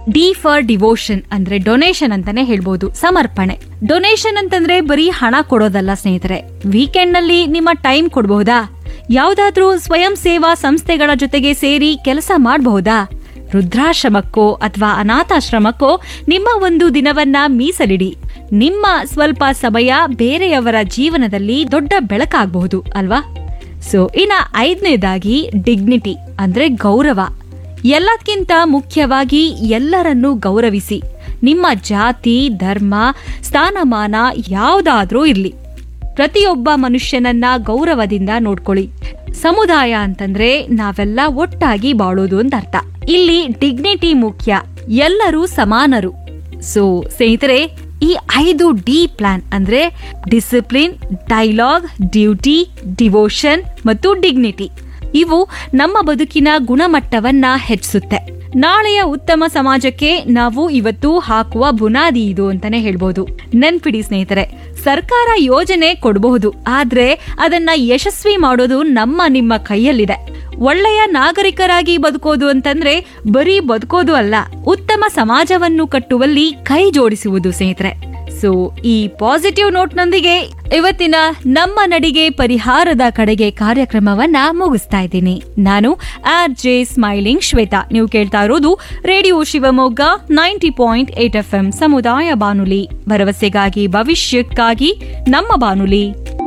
D for devotion ಅಂದ್ರೆ donation ಅಂತಾನೆ ಹೇಳ್ಬೋದು ಸಮರ್ಪಣೆ ಡೊನೇಷನ್ ಅಂತಂದ್ರೆ ಬರೀ ಹಣ ಕೊಡೋದಲ್ಲ ಸ್ನೇಹಿತರೆ ವೀಕೆಂಡ್ ನಲ್ಲಿ ನಿಮ್ಮ ಟೈಮ್ ಕೊಡಬಹುದಾ ಯಾವ್ದಾದ್ರೂ ಸ್ವಯಂ ಸೇವಾ ಸಂಸ್ಥೆಗಳ ಜೊತೆಗೆ ಸೇರಿ ಕೆಲಸ ಮಾಡಬಹುದಾ ವೃದ್ಧಾಶ್ರಮಕ್ಕೋ ಅಥವಾ ಅನಾಥಾಶ್ರಮಕ್ಕೋ ನಿಮ್ಮ ಒಂದು ದಿನವನ್ನ ಮೀಸಲಿಡಿ ನಿಮ್ಮ ಸ್ವಲ್ಪ ಸಮಯ ಬೇರೆಯವರ ಜೀವನದಲ್ಲಿ ದೊಡ್ಡ ಬೆಳಕಾಗಬಹುದು ಅಲ್ವಾ ಸೊ ಇನ್ನ ಐದನೇದಾಗಿ ಡಿಗ್ನಿಟಿ ಅಂದ್ರೆ ಗೌರವ ಎಲ್ಲದಕ್ಕಿಂತ ಮುಖ್ಯವಾಗಿ ಎಲ್ಲರನ್ನೂ ಗೌರವಿಸಿ ನಿಮ್ಮ ಜಾತಿ ಧರ್ಮ ಸ್ಥಾನಮಾನ ಯಾವುದಾದ್ರೂ ಇರ್ಲಿ ಪ್ರತಿಯೊಬ್ಬ ಮನುಷ್ಯನನ್ನ ಗೌರವದಿಂದ ನೋಡ್ಕೊಳ್ಳಿ ಸಮುದಾಯ ಅಂತಂದ್ರೆ ನಾವೆಲ್ಲ ಒಟ್ಟಾಗಿ ಬಾಳೋದು ಅಂತ ಅರ್ಥ ಇಲ್ಲಿ ಡಿಗ್ನಿಟಿ ಮುಖ್ಯ ಎಲ್ಲರೂ ಸಮಾನರು ಸೊ ಸ್ನೇಹಿತರೆ ಈ ಐದು ಡಿ ಪ್ಲಾನ್ ಅಂದ್ರೆ ಡಿಸಿಪ್ಲಿನ್ ಡೈಲಾಗ್ ಡ್ಯೂಟಿ ಡಿವೋಷನ್ ಮತ್ತು ಡಿಗ್ನಿಟಿ ಇವು ನಮ್ಮ ಬದುಕಿನ ಗುಣಮಟ್ಟವನ್ನ ಹೆಚ್ಚಿಸುತ್ತೆ ನಾಳೆಯ ಉತ್ತಮ ಸಮಾಜಕ್ಕೆ ನಾವು ಇವತ್ತು ಹಾಕುವ ಬುನಾದಿ ಇದು ಅಂತಾನೆ ಹೇಳ್ಬೋದು ನೆನ್ಪಿಡಿ ಸ್ನೇಹಿತರೆ ಸರ್ಕಾರ ಯೋಜನೆ ಕೊಡಬಹುದು ಆದ್ರೆ ಅದನ್ನ ಯಶಸ್ವಿ ಮಾಡೋದು ನಮ್ಮ ನಿಮ್ಮ ಕೈಯಲ್ಲಿದೆ ಒಳ್ಳೆಯ ನಾಗರಿಕರಾಗಿ ಬದುಕೋದು ಅಂತಂದ್ರೆ ಬರೀ ಬದುಕೋದು ಅಲ್ಲ ಉತ್ತಮ ಸಮಾಜವನ್ನು ಕಟ್ಟುವಲ್ಲಿ ಕೈ ಜೋಡಿಸುವುದು ಸ್ನೇಹಿತರೆ ಸೊ ಈ ಪಾಸಿಟಿವ್ ನೋಟ್ನೊಂದಿಗೆ ಇವತ್ತಿನ ನಮ್ಮ ನಡಿಗೆ ಪರಿಹಾರದ ಕಡೆಗೆ ಕಾರ್ಯಕ್ರಮವನ್ನ ಮುಗಿಸ್ತಾ ಇದ್ದೀನಿ ನಾನು ಆರ್ ಜೆ ಸ್ಮೈಲಿಂಗ್ ಶ್ವೇತಾ ನೀವು ಕೇಳ್ತಾ ಇರೋದು radio Shivamogga ninety point eight F M ಸಮುದಾಯ ಬಾನುಲಿ ಭರವಸೆಗಾಗಿ ಭವಿಷ್ಯಕ್ಕಾಗಿ ನಮ್ಮ ಬಾನುಲಿ